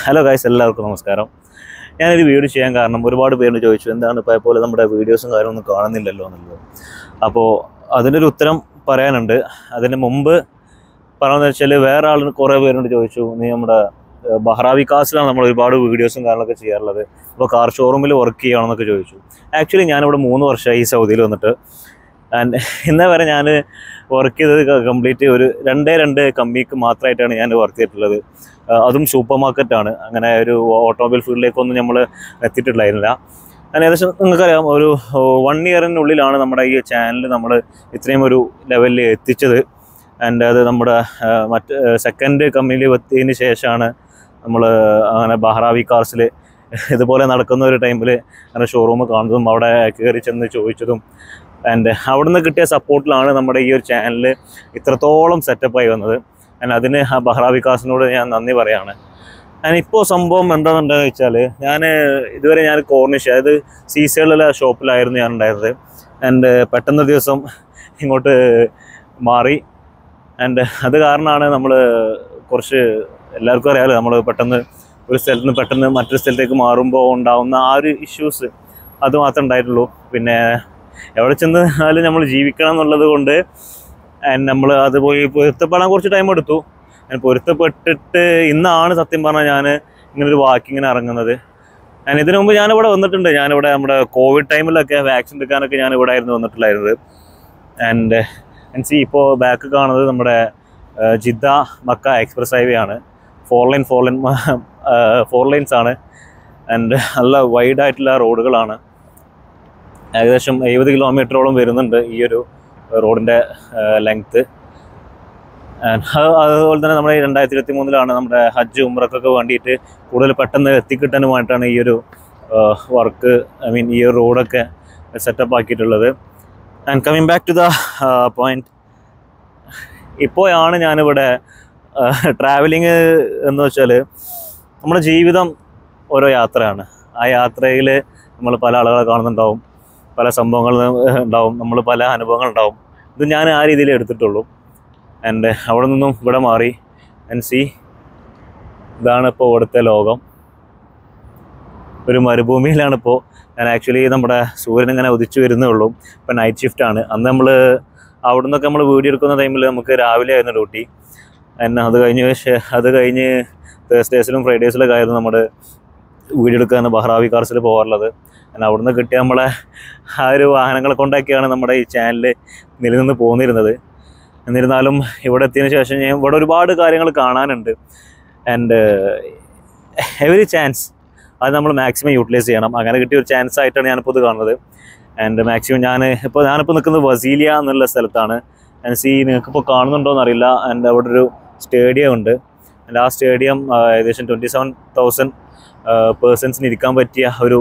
hello guys എല്ലാവർക്കും നമസ്കാരം ഞാനൊരു വീഡിയോ ചെയ്യാൻ കാരണം ഒരുപാട് പേര് ചോദിച്ചു എന്താണ് ഇപ്പോൾ പോലെ നമ്മുടെ വീഡിയോസും കാര്യമൊന്നും കാണുന്നില്ലല്ലോ എന്നുള്ളത് അപ്പോൾ അതിനൊരു ഉത്തരം പറയാനുണ്ട് അതിന് മുമ്പ് പറയുന്നത് വെച്ചാൽ വേറെ ആളിന് കുറേ പേരോട് ചോദിച്ചു നീ നമ്മുടെ ഏഹ്, ബഹ്റാവി കാസിലാണ് നമ്മൾ ഒരുപാട് വീഡിയോസും കാര്യങ്ങളൊക്കെ ചെയ്യാറുള്ളത് അപ്പോൾ കാർ ഷോറൂമിൽ വർക്ക് ചെയ്യുകയാണെന്നൊക്കെ ചോദിച്ചു ആക്ച്വലി ഞാനിവിടെ മൂന്ന് വർഷമായി ഈ സൗദിയിൽ വന്നിട്ട് ആൻഡ് ഇന്നേ വരെ ഞാൻ വർക്ക് ചെയ്തത് കംപ്ലീറ്റ് ഒരു രണ്ടേ രണ്ട് കമ്പനിക്ക് മാത്രമായിട്ടാണ് ഞാൻ വർക്ക് ചെയ്തിട്ടുള്ളത് ആഹ് അതും സൂപ്പർ മാർക്കറ്റാണ് അങ്ങനെ ഒരു ഓട്ടോമൊബൈൽ ഫീൽഡിലേക്കൊന്നും നമ്മൾ എത്തിയിട്ടില്ലായിരുന്നില്ല അങ്ങനെ ഏകദേശം നിങ്ങൾക്കറിയാം ഒരു വൺ ഇയറിനുള്ളിലാണ് നമ്മുടെ ഈ ചാനൽ നമ്മൾ ഇത്രയും ഒരു ലെവലിൽ എത്തിച്ചത് ആൻഡ് അത് നമ്മുടെ ആഹ് മറ്റ് സെക്കൻഡ് കമ്പനിയിൽ എത്തിയതിന് ശേഷമാണ് നമ്മൾ അങ്ങനെ ബഹ്റാവി കാർസിൽ ഇതുപോലെ നടക്കുന്ന ഒരു ടൈമിൽ അങ്ങനെ ഷോറൂം കാണുന്നതും അവിടെ കയറി ചെന്ന് ചോദിച്ചതും ആൻഡ് അവിടെ നിന്ന് കിട്ടിയ സപ്പോർട്ടിലാണ് നമ്മുടെ ഈ ഒരു ചാനൽ ഇത്രത്തോളം സെറ്റപ്പായി വന്നത് ആൻഡ് അതിന് ആ ബഹ്റാവി കാസിനോട് ഞാൻ നന്ദി പറയാണ് ഞാൻ ഇപ്പോൾ സംഭവം എന്താണെന്നുണ്ടെന്ന് വെച്ചാൽ ഞാൻ ഇതുവരെ ഞാൻ കോർണിഷ് അതായത് സീസണിലെ ഷോപ്പിലായിരുന്നു ഞാൻ ഉണ്ടായിരുന്നത് ആൻഡ് പെട്ടെന്ന് ഒരു ദിവസം ഇങ്ങോട്ട് മാറി ആൻഡ് അത് കാരണമാണ് നമ്മൾ കുറച്ച് എല്ലാവർക്കും അറിയാമല്ലോ നമ്മൾ പെട്ടെന്ന് ഒരു സ്ഥലത്ത് നിന്ന് പെട്ടെന്ന് മറ്റൊരു സ്ഥലത്തേക്ക് മാറുമ്പോൾ ഉണ്ടാവുന്ന ആ ഒരു ഇഷ്യൂസ് അത് മാത്രമേ ഉണ്ടായിട്ടുള്ളൂ പിന്നെ എവിടെ ചെന്നാലും നമ്മൾ ജീവിക്കണം എന്നുള്ളത് കൊണ്ട് നമ്മൾ അത് പോയി പൊരുത്തപ്പെടാൻ കുറച്ച് ടൈം എടുത്തു ഞാൻ പൊരുത്തപ്പെട്ടിട്ട് ഇന്നാണ് സത്യം പറഞ്ഞാൽ ഞാൻ ഇങ്ങനെ ഒരു വാക്കിങ്ങിന് ഇറങ്ങുന്നത് ഞാൻ ഇതിനു മുമ്പ് ഞാനിവിടെ വന്നിട്ടുണ്ട് ഞാനിവിടെ നമ്മുടെ കോവിഡ് ടൈമിലൊക്കെ വാക്സിൻ എടുക്കാനൊക്കെ ഞാൻ ഇവിടെ ആയിരുന്നു വന്നിട്ടുണ്ടായിരുന്നത് ആൻഡ് ആൻഡ് സി ഇപ്പോൾ ബാക്ക് കാണുന്നത് നമ്മുടെ ആ, ജിദ്ദ മക്ക എക്സ്പ്രസ് ഹൈവേ ആണ് four line four line four lines ആണ് ആൻഡ് നല്ല വൈഡ് ആയിട്ടുള്ള റോഡുകളാണ് ഏകദേശം എഴുപത് കിലോമീറ്ററോളം വരുന്നുണ്ട് ഈ ഒരു റോഡിൻ്റെ ലെങ്ത്ത് അതുപോലെ തന്നെ നമ്മുടെ രണ്ടായിരത്തി ഇരുപത്തി മൂന്നിലാണ് നമ്മുടെ ഹജ്ജ് ഉമ്രക്കൊക്കെ വേണ്ടിയിട്ട് കൂടുതൽ പെട്ടെന്ന് എത്തിക്കിട്ടാനുമായിട്ടാണ് ഈ ഒരു വർക്ക് ഐ മീൻ ഈ ഒരു റോഡൊക്കെ സെറ്റപ്പ് ആക്കിയിട്ടുള്ളത് and coming back to the point ഇപ്പോഴാണ് ഞാനിവിടെ ട്രാവലിങ് എന്ന് വെച്ചാൽ നമ്മുടെ ജീവിതം ഓരോ യാത്രയാണ് ആ യാത്രയിൽ നമ്മൾ പല ആളുകളെ കാണുന്നുണ്ടാവും പല സംഭവങ്ങൾ ഉണ്ടാവും നമ്മൾ പല അനുഭവങ്ങൾ ഉണ്ടാവും ഇത് ഞാൻ ആ രീതിയിൽ എടുത്തിട്ടുള്ളൂ ആൻഡ് അവിടെ നിന്നും ഇവിടെ മാറി ആൻഡ് സി ഇതാണ് ഇപ്പോൾ ഇവിടുത്തെ ലോകം ഒരു മരുഭൂമിയിലാണ് ഇപ്പോൾ ഞാൻ ആക്ച്വലി നമ്മുടെ സൂര്യൻ ഇങ്ങനെ ഉദിച്ചു വരുന്നേ ഉള്ളൂ ഇപ്പം നൈറ്റ് ഷിഫ്റ്റ് ആണ് അന്ന് നമ്മൾ അവിടെ നിന്നൊക്കെ നമ്മൾ വീഡിയോ എടുക്കുന്ന ടൈമിൽ നമുക്ക് രാവിലെ ആയിരുന്നു ഡ്യൂട്ടി എന്നെ അത് കഴിഞ്ഞ് ശേ- അത് കഴിഞ്ഞ് തേഴ്സ്ഡേസിലും ഫ്രൈഡേസിലൊക്കെ ആയിരുന്നു നമ്മുടെ വീഡിയോ എടുക്കാൻ ബഹ്റാവി കാർസിൽ പോകാറുള്ളത് കാരണം അവിടുന്ന് കിട്ടിയ നമ്മളെ ആ ഒരു വാഹനങ്ങളെ കൊണ്ടൊക്കെയാണ് നമ്മുടെ ഈ ചാനൽ നിലനിന്ന് പോന്നിരുന്നത് എന്നിരുന്നാലും ഇവിടെ എത്തിയതിന് ശേഷം ഞാൻ ഇവിടെ ഒരുപാട് കാര്യങ്ങൾ കാണാനുണ്ട് ആൻഡ് എവറി ചാൻസ് അത് നമ്മൾ മാക്സിമം യൂട്ടിലൈസ് ചെയ്യണം അങ്ങനെ കിട്ടിയ ഒരു ചാൻസ് ആയിട്ടാണ് ഞാനിപ്പോൾ ഇത് കാണുന്നത് ആൻഡ് മാക്സിമം ഞാൻ ഇപ്പോൾ ഞാനിപ്പോൾ നിൽക്കുന്നത് വസീലിയ എന്നുള്ള സ്ഥലത്താണ് ആൻഡ് സി നിങ്ങൾക്കിപ്പോൾ കാണുന്നുണ്ടോ എന്നറിയില്ല ആൻഡ് അവിടെ ഒരു സ്റ്റേഡിയം ഉണ്ട് ആൻഡ് ആ സ്റ്റേഡിയം ഏകദേശം ട്വൻറ്റി സെവൻ തൗസൻഡ് പേഴ്സൺസിന് ഇരിക്കാൻ പറ്റിയ ഒരു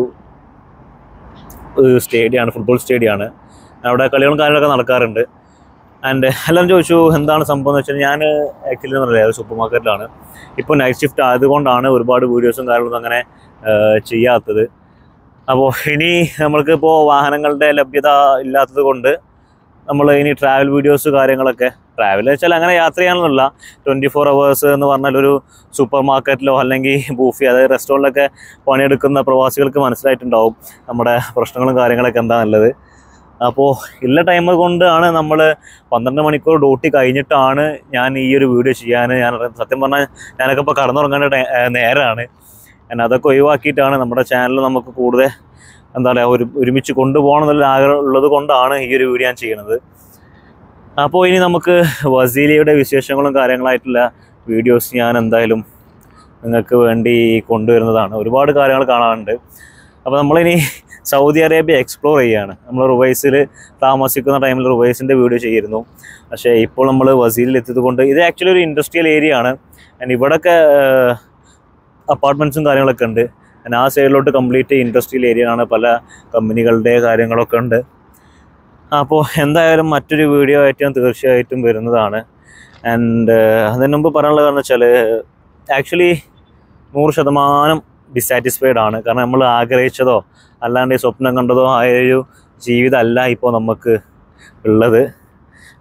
സ്റ്റേഡിയമാണ് ഫുട്ബോൾ സ്റ്റേഡിയമാണ് അവിടെ കളികളും കാര്യങ്ങളൊക്കെ നടക്കാറുണ്ട് ആൻഡ് എല്ലാവരും ചോദിച്ചു എന്താണ് സംഭവം എന്ന് വെച്ചാൽ ഞാൻ ആക്ച്വലി എന്ന് പറയുന്നത് സൂപ്പർ മാർക്കറ്റിലാണ് ഇപ്പോൾ നൈറ്റ് ഷിഫ്റ്റ് ആയതുകൊണ്ടാണ് ഒരുപാട് വീഡിയോസും കാര്യങ്ങളൊന്നും അങ്ങനെ ആ, ചെയ്യാത്തത് അപ്പോൾ ഇനി നമ്മൾക്കിപ്പോൾ വാഹനങ്ങളുടെ ലഭ്യത ഇല്ലാത്തത് കൊണ്ട് നമ്മൾ ഇനി ട്രാവൽ വീഡിയോസ് കാര്യങ്ങളൊക്കെ ട്രാവൽ വെച്ചാൽ അങ്ങനെ യാത്ര ചെയ്യാനൊന്നുമില്ല ട്വൻറ്റി ഫോർ അവേഴ്സ് എന്ന് പറഞ്ഞാൽ ഒരു സൂപ്പർ മാർക്കറ്റിലോ അല്ലെങ്കിൽ ബൂഫി അതായത് റെസ്റ്റോറൻറ്റിലൊക്കെ പണിയെടുക്കുന്ന പ്രവാസികൾക്ക് മനസ്സിലായിട്ടുണ്ടാവും നമ്മുടെ പ്രശ്നങ്ങളും കാര്യങ്ങളൊക്കെ എന്താണെന്നുള്ളത് അപ്പോൾ ഉള്ള ടൈം കൊണ്ടാണ് നമ്മൾ പന്ത്രണ്ട് മണിക്കൂർ ഡ്യൂട്ടി കഴിഞ്ഞിട്ടാണ് ഞാൻ ഈ ഒരു വീഡിയോ ചെയ്യാൻ ഞാൻ സത്യം പറഞ്ഞാൽ ഞാനൊക്കെ ഇപ്പോൾ കടന്നുറങ്ങേണ്ട ടൈ- ഏർ നേരമാണ് ഞാൻ അതൊക്കെ ഒഴിവാക്കിയിട്ടാണ് നമ്മുടെ ചാനൽ നമുക്ക് കൂടുതൽ എന്താ പറയുക ഒരു ഒരുമിച്ച് കൊണ്ടുപോകണം എന്നുള്ള ആഗ്രഹം ഉള്ളത് കൊണ്ടാണ് ഈ ഒരു വീഡിയോ ഞാൻ ചെയ്യുന്നത് അപ്പോൾ ഇനി നമുക്ക് വസീലിയുടെ വിശേഷങ്ങളും കാര്യങ്ങളായിട്ടുള്ള വീഡിയോസ് ഞാൻ എന്തായാലും നിങ്ങൾക്ക് വേണ്ടി കൊണ്ടുവരുന്നതാണ് ഒരുപാട് കാര്യങ്ങൾ കാണാനുണ്ട് അപ്പോൾ നമ്മളിനി സൗദി അറേബ്യ എക്സ്പ്ലോർ ചെയ്യുകയാണ് നമ്മൾ റുവൈസിൽ താമസിക്കുന്ന ടൈമിൽ റുവൈസിൻ്റെ വീഡിയോ ചെയ്തിരുന്നു പക്ഷേ ഇപ്പോൾ നമ്മൾ വസീലിൽ എത്തിയത് കൊണ്ട് ഇത് ആക്ച്വലി ഒരു ഇൻഡസ്ട്രിയൽ ഏരിയ ആണ് ആൻഡ് ഇവിടെയൊക്കെ അപ്പാർട്ട്മെൻറ്റ്സും കാര്യങ്ങളൊക്കെ ഉണ്ട് ആൻഡ് ആ സൈഡിലോട്ട് കംപ്ലീറ്റ് ഇൻഡസ്ട്രിയൽ ഏരിയ ആണ് പല കമ്പനികളുടെ കാര്യങ്ങളൊക്കെ ഉണ്ട് അപ്പോൾ എന്തായാലും മറ്റൊരു വീഡിയോ ആയിട്ട് ഞാൻ തീർച്ചയായിട്ടും വരുന്നതാണ് ആൻഡ് അതിന് മുമ്പ് പറയാനുള്ളത് കാരണം വെച്ചാൽ ആക്ച്വലി നൂറ് ശതമാനം ഡിസാറ്റിസ്ഫൈഡ് ആണ് കാരണം നമ്മൾ ആഗ്രഹിച്ചതോ അല്ലാണ്ട് ഈ സ്വപ്നം കണ്ടതോ ആയ ഒരു ജീവിതമല്ല ഇപ്പോൾ നമുക്ക് ഉള്ളത്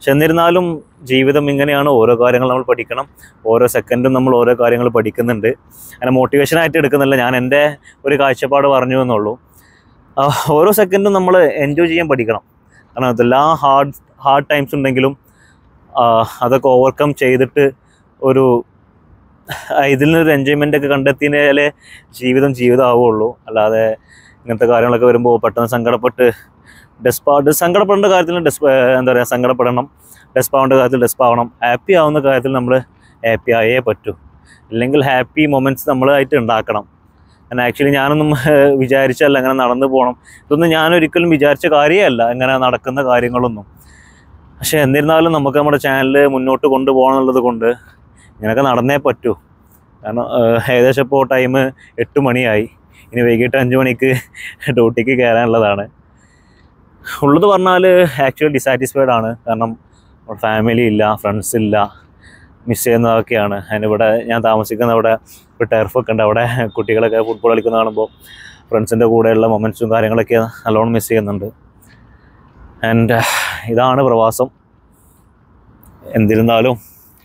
പക്ഷെ എന്നിരുന്നാലും ജീവിതം ഇങ്ങനെയാണ് ഓരോ കാര്യങ്ങൾ നമ്മൾ പഠിക്കണം ഓരോ സെക്കൻഡും നമ്മൾ ഓരോ കാര്യങ്ങൾ പഠിക്കുന്നുണ്ട് അങ്ങനെ മോട്ടിവേഷനായിട്ട് എടുക്കുന്നില്ല ഞാൻ എൻ്റെ ഒരു കാഴ്ചപ്പാട് പറഞ്ഞു എന്നുള്ളൂ ആ, ഓരോ സെക്കൻഡും നമ്മൾ എൻജോയ് ചെയ്യാൻ പഠിക്കണം കാരണം അതെല്ലാം ഹാർഡ് ഹാർഡ് ടൈംസ് ഉണ്ടെങ്കിലും ആ, അതൊക്കെ ഓവർകം ചെയ്തിട്ട് ഒരു ആ, ഇതിൽ നിന്നൊരു എൻജോയ്മെൻ്റ് ഒക്കെ കണ്ടെത്തിയാലേ ജീവിതം ജീവിതം ആവുള്ളൂ അല്ലാതെ ഇങ്ങനത്തെ കാര്യങ്ങളൊക്കെ വരുമ്പോൾ പെട്ടെന്ന് സങ്കടപ്പെട്ട് ഡെസ്പാ സങ്കടപ്പെടേണ്ട കാര്യത്തിൽ ഡെസ് എന്താ പറയുക സങ്കടപ്പെടണം ഡെസ്പാവേണ്ട കാര്യത്തിൽ ഡെസ്പാവണം ഹാപ്പി ആവുന്ന കാര്യത്തിൽ നമ്മൾ ഹാപ്പി ആയേ പറ്റൂ ഇല്ലെങ്കിൽ ഹാപ്പി മൊമെൻറ്റ്സ് നമ്മളായിട്ട് ഉണ്ടാക്കണം കാരണം ആക്ച്വലി ഞാനൊന്നും ഏഹ്, വിചാരിച്ചല്ല അങ്ങനെ നടന്നു പോകണം ഇതൊന്നും ഞാനൊരിക്കലും വിചാരിച്ച കാര്യമല്ല ഇങ്ങനെ നടക്കുന്ന കാര്യങ്ങളൊന്നും പക്ഷേ എന്നിരുന്നാലും നമുക്ക് നമ്മുടെ ചാനൽ മുന്നോട്ട് കൊണ്ടുപോകണം എന്നുള്ളത് കൊണ്ട് ഇങ്ങനെയൊക്കെ നടന്നേ പറ്റൂ കാരണം ഏഹ്, ഏകദേശം ഇപ്പോൾ ടൈം എട്ട് മണിയായി ഇനി വൈകിട്ട് അഞ്ച് മണിക്ക് ഡ്യൂട്ടിക്ക് കയറാനുള്ളതാണ് ഉള്ളത് പറഞ്ഞാൽ ആക്ച്വലി ഡിസാറ്റിസ്ഫൈഡ് ആണ് കാരണം ഫാമിലി ഇല്ല ഫ്രണ്ട്സ് ഇല്ല മിസ് ചെയ്യുന്നതൊക്കെയാണ് അതിനിവിടെ ഞാൻ താമസിക്കുന്ന അവിടെ ഒരു ടർഫൊക്കെ ഉണ്ട് അവിടെ കുട്ടികളൊക്കെ ഫുട്ബോൾ കളിക്കുന്ന കാണുമ്പോൾ ഫ്രണ്ട്സിൻ്റെ കൂടെയുള്ള മൊമെൻറ്റ്സും കാര്യങ്ങളൊക്കെ നല്ലോണം മിസ് ചെയ്യുന്നുണ്ട് ആൻഡ് ഇതാണ് പ്രവാസം എന്നിരുന്നാലും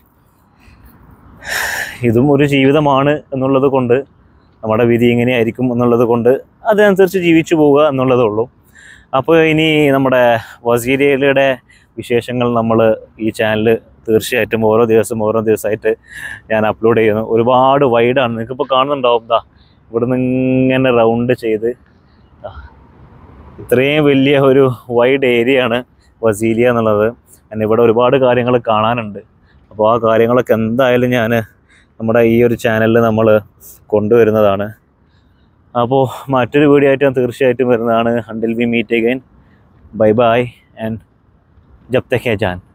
ഇതും ഒരു ജീവിതമാണ് എന്നുള്ളത് കൊണ്ട് നമ്മുടെ വിധി ഇങ്ങനെയായിരിക്കും എന്നുള്ളത് കൊണ്ട് അതനുസരിച്ച് ജീവിച്ചു പോവുക എന്നുള്ളതേ ഉള്ളൂ അപ്പോൾ ഇനി നമ്മുടെ വസീരിയയുടെ വിശേഷങ്ങൾ നമ്മൾ ഈ ചാനൽ തീർച്ചയായിട്ടും ഓരോ ദിവസം ഓരോ ദിവസമായിട്ട് ഞാൻ അപ്ലോഡ് ചെയ്യുന്നു ഒരുപാട് വൈഡാണ് നിങ്ങൾക്കിപ്പോൾ കാണുന്നുണ്ടാവും ദാ ഇവിടുന്ന് ഇങ്ങനെ റൗണ്ട് ചെയ്ത് ദാ ഇത്രയും വലിയ ഒരു വൈഡ് ഏരിയ ആണ് വസീലിയ എന്നുള്ളത് and ഇവിടെ ഒരുപാട് കാര്യങ്ങൾ കാണാനുണ്ട് അപ്പോൾ ആ കാര്യങ്ങളൊക്കെ എന്തായാലും ഞാൻ നമ്മുടെ ഈ ഒരു ചാനലിൽ നമ്മൾ കൊണ്ടുവരുന്നതാണ് അപ്പോൾ മറ്റൊരു വീഡിയോ ആയിട്ട് ഞാൻ തീർച്ചയായിട്ടും വരുന്നതാണ് until we meet again bye bye and Jab Tak Hai Jan